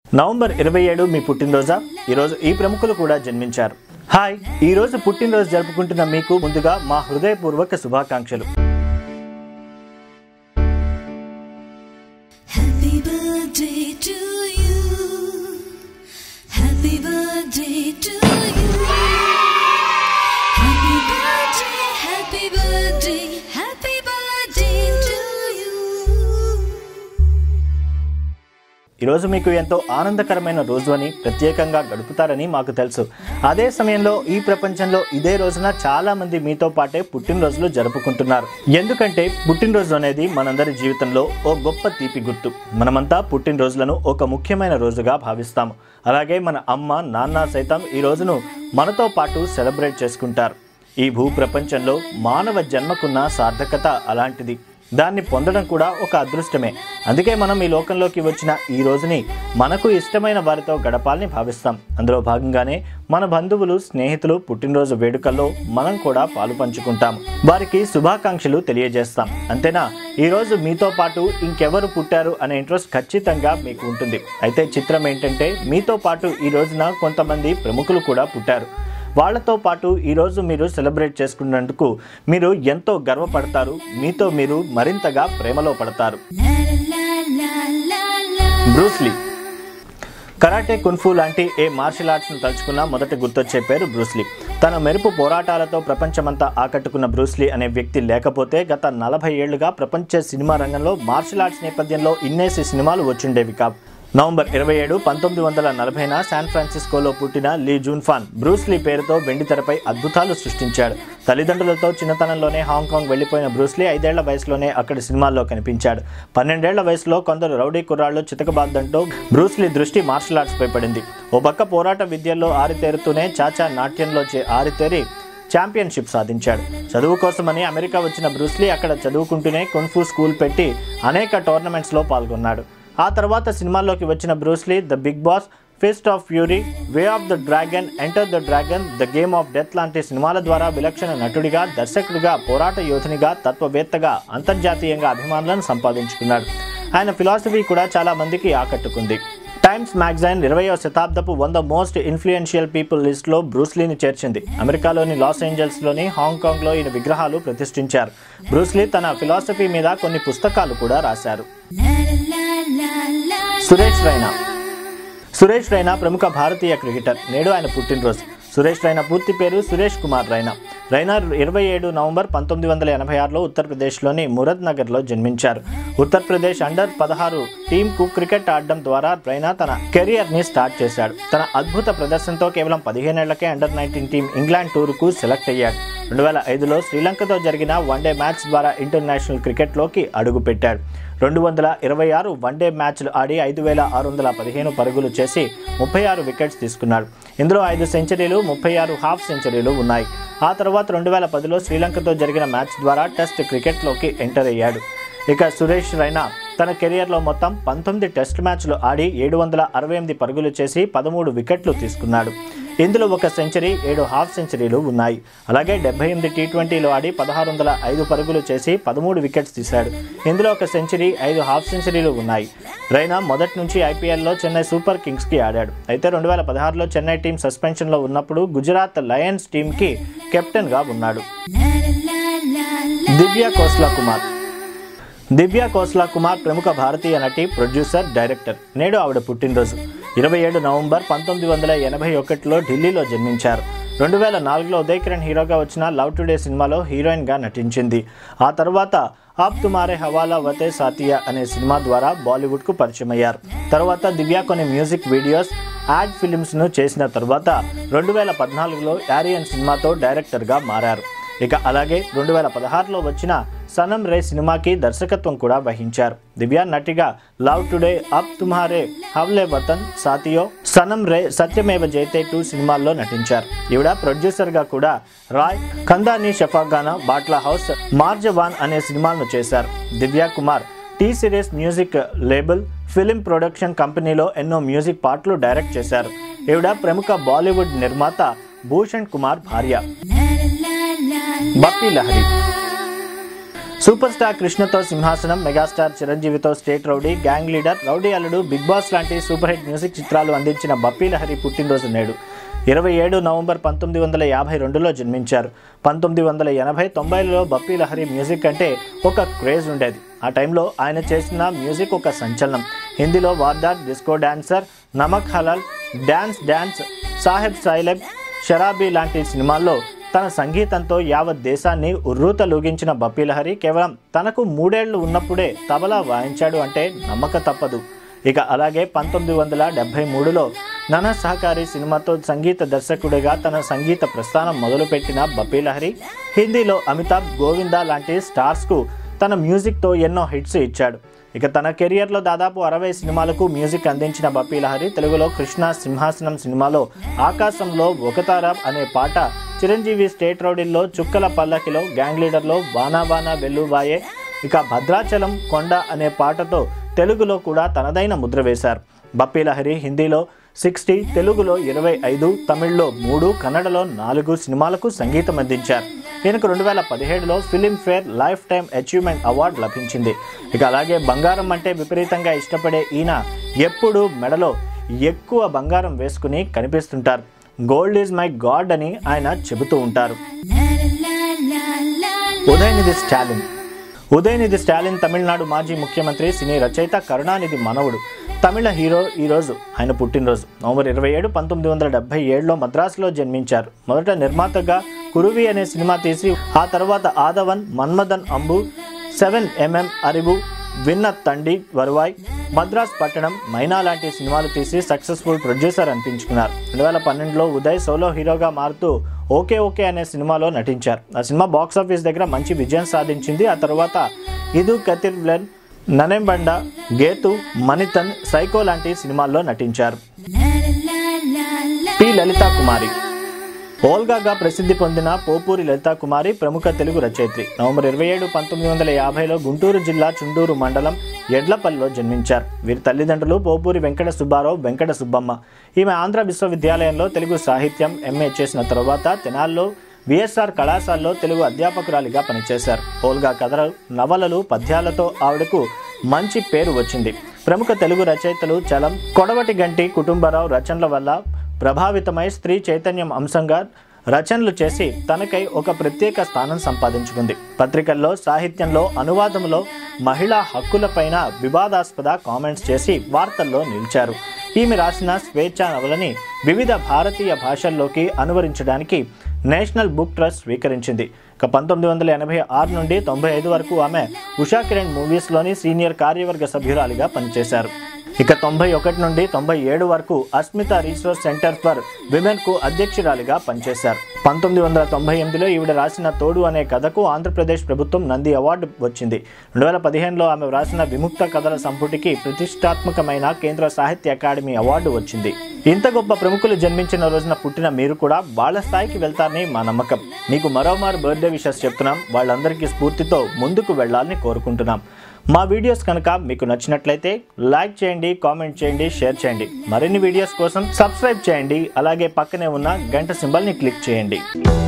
November ఇరవై ఏడు మీ పుట్టినరోజా ఈరోజు ఈ ప్రముఖులు కూడా జన్మించారు హాయ్ ఈ రోజు పుట్టినరోజు జరుపుకుంటున్న మీకు ముందుగా మా హృదయపూర్వక శుభాకాంక్షలు Happy birthday to you. Happy birthday to you. Happy birthday, happy birthday, happy birthday to you. ఈరోజు మీకు ఎంతో ఆనందకరమైన రోజు అని ప్రత్యేకంగా గడుపుతారని మాకు తెలుసు అదే సమయంలో ఈ ప్రపంచంలో ఇదే రోజున చాలా మంది మీతో పాటే పుట్టినరోజులు జరుపుకుంటున్నారు ఎందుకంటే పుట్టినరోజు అనేది మనందరి జీవితంలో ఓ గొప్ప తీపి గుర్తు మనమంతా పుట్టినరోజులను ఒక ముఖ్యమైన రోజుగా భావిస్తాము అలాగే మన అమ్మ నాన్న సైతం ఈ రోజును మనతో పాటు సెలబ్రేట్ చేసుకుంటారు ఈ భూ ప్రపంచంలో మానవ జన్మకున్న సార్థకత అలాంటిది దాన్ని పొందడం కూడా ఒక అదృష్టమే అందుకే మనం ఈ లోకంలోకి వచ్చిన ఈ రోజుని మనకు ఇష్టమైన వారితో గడపాలని భావిస్తాం అందులో భాగంగానే మన బంధువులు స్నేహితులు పుట్టినరోజు వేడుకల్లో మనం కూడా పాలు పంచుకుంటాం వారికి శుభాకాంక్షలు తెలియజేస్తాం అంతేనా ఈ రోజు మీతో పాటు ఇంకెవరు పుట్టారు అనే ఇంట్రెస్ట్ ఖచ్చితంగా మీకు ఉంటుంది అయితే చిత్రం ఏంటంటే మీతో పాటు ఈ రోజున కొంతమంది ప్రముఖులు కూడా పుట్టారు వాళ్ళతో పాటు ఈరోజు మీరు సెలబ్రేట్ చేసుకున్నందుకు మీరు ఎంతో గర్వపడతారు మీతో మీరు మరింతగా ప్రేమలో పడతారు La la la la la. Bruce Lee karate kung fu లాంటి ఏ మార్షల్ ఆర్ట్స్ను తలుచుకున్న మొదట గుర్తొచ్చే పేరు బ్రూస్లీ తన మెరుపు పోరాటాలతో ప్రపంచమంతా ఆకట్టుకున్న బ్రూస్లీ అనే వ్యక్తి లేకపోతే గత నలభై ఏళ్లుగా ప్రపంచ సినిమా రంగంలో మార్షల్ ఆర్ట్స్ నేపథ్యంలో ఇన్నేసి సినిమాలు వచ్చిండేవి కావు నవంబర్ ఇరవై ఏడు పంతొమ్మిది వందల నలభైన శాన్ ఫ్రాన్సిస్కోలో పుట్టిన లీ జూన్ఫాన్ బ్రూస్లీ పేరుతో వెండితెరపై అద్భుతాలు సృష్టించాడు తల్లిదండ్రులతో చిన్నతనంలోనే హాంకాంగ్ వెళ్లిపోయిన బ్రూస్లీ ఐదేళ్ల వయసులోనే అక్కడి సినిమాల్లో కనిపించాడు పన్నెండేళ్ల వయసులో కొందరు రౌడీ కుర్రాళ్లు చితకబాద్దంటూ బ్రూస్లీ దృష్టి మార్షల్ ఆర్ట్స్ పై పడింది ఓ పక్క పోరాట విద్యల్లో ఆరితేరుతూనే చాచా నాట్యంలో చే ఆరితేరి ఛాంపియన్షిప్ సాధించాడు చదువు కోసమని అమెరికా వచ్చిన బ్రూస్లీ అక్కడ చదువుకుంటూనే కున్ఫూ స్కూల్ పెట్టి అనేక టోర్నమెంట్స్లో పాల్గొన్నాడు ఆ తర్వాత సినిమాల్లోకి వచ్చిన Bruce Lee The Big Boss Fist of Fury Way of the Dragon Enter the Dragon The Game of Death లాంటి సినిమాల ద్వారా విలక్షణ నటుడిగా దర్శకుడిగా పోరాట యోధునిగా తత్వవేత్తగా అంతర్జాతీయంగా అభిమానులను సంపాదించుకున్నాడు ఆయన ఫిలాసఫీ కూడా చాలా మందికి ఆకట్టుకుంది టైమ్స్ మ్యాగజైన్ ఇరవయో శతాబ్దపు వంద మోస్ట్ ఇన్ఫ్లుయెన్షియల్ పీపుల్ లిస్ట్లో బ్రూస్లీని చేర్చింది అమెరికాలోని లాస్ ఏంజల్స్లోని హాంకాంగ్లో ఈయన విగ్రహాలు ప్రతిష్ఠించారు బ్రూస్లీ తన ఫిలాసఫీ మీద కొన్ని పుస్తకాలు కూడా రాశారు La la la la. Suresh Raina Suresh Raina ప్రముఖ భారతీయ క్రికెటర్ నేడు ఆయన పుట్టినరోజు సురేష్ రైనా పూర్తి పేరు సురేష్ కుమార్ రైనా రైనా ఇరవై ఏడు నవంబర్ పంతొమ్మిది వందల ఎనభై ఆరులో ఉత్తరప్రదేశ్లోని మురద్ నగర్లో జన్మించారు ఉత్తరప్రదేశ్ అండర్ పదహారు టీంకు క్రికెట్ ఆడడం ద్వారా రైనా తన కెరియర్ని స్టార్ట్ చేశాడు తన అద్భుత ప్రదర్శనతో కేవలం పదిహేనేళ్లకే అండర్ నైన్టీన్ టీం ఇంగ్లాండ్ టూర్కు సెలెక్ట్ అయ్యాడు రెండు వేల ఐదులో శ్రీలంకతో జరిగిన వన్డే మ్యాచ్ ద్వారా ఇంటర్నేషనల్ క్రికెట్లోకి అడుగుపెట్టాడు రెండు వందల ఇరవై ఆరు వన్డే మ్యాచ్లు ఆడి ఐదు వేల ఆరు వందల పదిహేను పరుగులు చేసి ముప్పై ఆరు వికెట్స్ తీసుకున్నాడు ఇందులో ఐదు సెంచరీలు ముప్పై ఆరు హాఫ్ సెంచరీలు ఉన్నాయి ఆ తర్వాత రెండు వేల పదిలో శ్రీలంకతో జరిగిన మ్యాచ్ ద్వారా టెస్ట్ క్రికెట్లోకి ఎంటర్ అయ్యాడు ఇక సురేష్ రైనా తన కెరియర్లో మొత్తం పంతొమ్మిది టెస్ట్ మ్యాచ్లు ఆడి ఏడు వందల అరవై ఎనిమిది పరుగులు చేసి పదమూడు వికెట్లు తీసుకున్నాడు ఇందులో ఒక సెంచరీ ఏడు హాఫ్ సెంచరీలు ఉన్నాయి అలాగే డెబ్బై ఎనిమిది టీ ట్వంటీలో ఆడి పదహారు వందల ఐదు పరుగులు చేసి పదమూడు వికెట్స్ తీశాడు ఇందులో ఒక సెంచరీ ఐదు హాఫ్ సెంచరీలు ఉన్నాయి రైనా మొదటి నుంచి ఐపీఎల్లో చెన్నై సూపర్ కింగ్స్కి ఆడాడు అయితే రెండు వేల పదహారులో చెన్నై టీం సస్పెన్షన్లో ఉన్నప్పుడు గుజరాత్ లయన్స్ టీంకి కెప్టెన్గా ఉన్నాడు La la la la. దివ్య కోస్లా కుమార్ దివ్య కోస్లా కుమార్ ప్రముఖ భారతీయ నటి ప్రొడ్యూసర్ డైరెక్టర్ నేడు ఆవిడ పుట్టినరోజు ఇరవై ఏడు నవంబర్ పంతొమ్మిది వందల ఎనభై ఒకటిలో ఢిల్లీలో జన్మించారు రెండు వేల నాలుగులో ఉదయ్ కిరణ్ హీరోగా వచ్చిన లవ్ టుడే సినిమాలో హీరోయిన్గా నటించింది ఆ తర్వాత ఆప్ తుమారే హవాలా వతే సాతియా అనే సినిమా ద్వారా బాలీవుడ్కు పరిచయం అయ్యారు తర్వాత దివ్య కొన్ని మ్యూజిక్ వీడియోస్ యాడ్ ఫిలిమ్స్ను చేసిన తర్వాత రెండు వేల పద్నాలుగులో యారియన్ సినిమాతో డైరెక్టర్గా మారారు ఇక అలాగే రెండు వేల పదహారులో వచ్చిన సనం రే సినిమాకి దర్శకత్వం కూడా వహించారు దివ్య నటిగా Love Today Ab Tumhare Hawale Watan Saathiyo Sanam Re Satyameva Jayate two సినిమాల్లో నటించారు ఈవిడ ప్రొడ్యూసర్గా కూడా రాయ్ కందాని షఫాగానా బాట్లా హౌస్ మార్జవాన్ అనే సినిమాలను చేశారు Divya Kumar T Series music label film production కంపెనీలో ఎన్నో మ్యూజిక్ పాటలు డైరెక్ట్ చేశారు ఈవిడ ప్రముఖ బాలీవుడ్ నిర్మాత భూషణ్ కుమార్ భార్య La la la la. Bappi Lahiri super star కృష్ణతో సింహాసనం మెగాస్టార్ చిరంజీవితో state rowdy gang leader rowdy Alludu big boss లాంటి సూపర్ హిట్ మ్యూజిక్ చిత్రాలు అందించిన బప్పీ లహరి పుట్టినరోజు నేడు ఇరవై ఏడు నవంబర్ పంతొమ్మిది వందల యాభై రెండులో జన్మించారు పంతొమ్మిది వందల ఎనభై తొంభైలలో బప్పీ లహరి మ్యూజిక్ అంటే ఒక క్రేజ్ ఉండేది ఆ టైంలో ఆయన చేసిన మ్యూజిక్ ఒక సంచలనం హిందీలో Wardaat Disco Dancer Namak Halaal Dance Dance Saheb సైలెబ్ షరాబీ లాంటి సినిమాల్లో తన సంగీతంతో యావత్ దేశాన్ని ఉర్రూతలూగించిన బప్పీ లహరి కేవలం తనకు మూడేళ్లు ఉన్నప్పుడే తబలా వాయించాడు అంటే నమ్మక తప్పదు ఇక అలాగే పంతొమ్మిది వందల డెబ్బై మూడులో నన సహకారి సినిమాతో సంగీత దర్శకుడిగా తన సంగీత ప్రస్థానం మొదలుపెట్టిన బప్పీ లహరి హిందీలో అమితాబ్ గోవిందా లాంటి స్టార్స్కు తన మ్యూజిక్తో ఎన్నో హిట్స్ ఇచ్చాడు ఇక తన కెరియర్లో దాదాపు అరవై సినిమాలకు మ్యూజిక్ అందించిన బప్పీ లహరి తెలుగులో కృష్ణ సింహాసనం సినిమాలో ఆకాశంలో ఒకతార అనే పాట చిరంజీవి స్టేట్ రౌడీల్లో చుక్కల పల్లకిలో గ్యాంగ్ లీడర్లో వానా వానా వెల్లుబాయే ఇక భద్రాచలం కొండ అనే పాటతో తెలుగులో కూడా తనదైన ముద్ర వేశారు బప్పీ లహరి హిందీలో సిక్స్టీ తెలుగులో ఇరవై ఐదు తమిళ్లో మూడు కన్నడలో నాలుగు సినిమాలకు సంగీతం అందించారు ఈయనకు రెండు వేల పదిహేడులో Filmfare lifetime achievement award లభించింది ఇక అలాగే బంగారం అంటే విపరీతంగా ఇష్టపడే ఈయన ఎప్పుడూ మెడలో ఎక్కువ బంగారం వేసుకుని కనిపిస్తుంటారు గోల్డ్ ఈజ్ మై గాడ్ అని ఆయన చెబుతూ ఉంటారు ఉదయనిధి స్టాలిన్ ఉదయనిధి స్టాలిన్ తమిళనాడు మాజీ ముఖ్యమంత్రి సినీ రచయిత కరుణానిధి మనవడు తమిళ హీరో ఈరోజు ఆయన పుట్టినరోజు నవంబర్ ఇరవై ఏడు పంతొమ్మిది వందల డెబ్బై ఏడులో మద్రాసులో జన్మించారు మొదట నిర్మాతగా కురువి అనే సినిమా తీసి ఆ తర్వాత ఆదవన్ మన్మదన్ అంబు సెవెన్ ఎంఎం అరివు విన్న తండి వరువాయ్ మద్రాస్ పట్టణం మైనా లాంటి సినిమాలు తీసి సక్సెస్ఫుల్ ప్రొడ్యూసర్ అనిపించుకున్నారు రెండు వేల పన్నెండులో ఉదయ్ సోలో హీరోగా మారుతూ ఓకే ఓకే అనే సినిమాలో నటించారు ఆ సినిమా బాక్స్ ఆఫీస్ దగ్గర మంచి విజయం సాధించింది ఆ తర్వాత ఇదు కతిర్ వ్లెన్ ననెంబండ గేతు మణితన్ సైకో లాంటి సినిమాల్లో నటించారు పి లలితా కుమారి ఓల్గాగా ప్రసిద్ధి పొందిన పోపూరి లలితా కుమారి ప్రముఖ తెలుగు రచయిత్రి నవంబర్ ఇరవై ఏడు పంతొమ్మిది వందల యాభైలో గుంటూరు జిల్లా చుండూరు మండలం ఎడ్లపల్లిలో జన్మించారు వీరి తల్లిదండ్రులు పోపూరి వెంకట సుబ్బారావు వెంకట సుబ్బమ్మ ఈమె ఆంధ్ర విశ్వవిద్యాలయంలో తెలుగు సాహిత్యం ఎంఏ చేసిన తరువాత తెనాల్లో విఎస్ఆర్ కళాశాలలో తెలుగు అధ్యాపకురాలిగా పనిచేశారు ఓల్గా కథలు నవలలు పద్యాలతో ఆవిడకు మంచి పేరు వచ్చింది ప్రముఖ తెలుగు రచయితలు చలం కొడవటి గంటి కుటుంబరావు రచనల వల్ల ప్రభావితమై స్త్రీ చైతన్యం అంశంగా రచనలు చేసి తనకై ఒక ప్రత్యేక స్థానం సంపాదించుకుంది పత్రికల్లో సాహిత్యంలో అనువాదంలో మహిళా హక్కులపైన వివాదాస్పద కామెంట్స్ చేసి వార్తల్లో నిలిచారు ఈమె రాసిన స్వేచ్ఛ నవలని వివిధ భారతీయ భాషల్లోకి అనువరించడానికి నేషనల్ బుక్ ట్రస్ట్ స్వీకరించింది ఇక పంతొమ్మిది వందల ఎనభై ఆరు నుండి తొంభై ఐదు వరకు ఆమె ఉషా కిరణ్ మూవీస్లోని సీనియర్ కార్యవర్గ సభ్యురాలిగా పనిచేశారు ఇక తొంభై ఒకటి నుండి తొంభై ఏడు వరకు Asmita resource centre for women కు అధ్యక్షురాలిగా పనిచేశారు పంతొమ్మిది వందల తొంభై ఎనిమిదిలో ఈవిడ రాసిన తోడు అనే కథకు ఆంధ్రప్రదేశ్ ప్రభుత్వం నంది అవార్డు వచ్చింది రెండు వేల పదిహేనులో ఆమె వ్రాసిన విముక్త కథల సంపుటికి ప్రతిష్టాత్మకమైన కేంద్ర సాహిత్య అకాడమీ అవార్డు వచ్చింది ఇంత గొప్ప ప్రముఖులు జన్మించిన రోజున పుట్టిన మీరు కూడా వాళ్ళ స్థాయికి వెళ్తారని మా నమ్మకం మీకు మరోమారు బర్త్డే విషెస్ చెప్తున్నాం వాళ్ళందరికీ స్ఫూర్తితో ముందుకు వెళ్ళాలని కోరుకుంటున్నాం మా వీడియోస్ కనుక మీకు నచ్చినట్లయితే లైక్ చేయండి కామెంట్ చేయండి షేర్ చేయండి మరిన్ని వీడియోస్ కోసం సబ్స్క్రైబ్ చేయండి అలాగే పక్కనే ఉన్న గంట సింబల్ని క్లిక్ చేయండి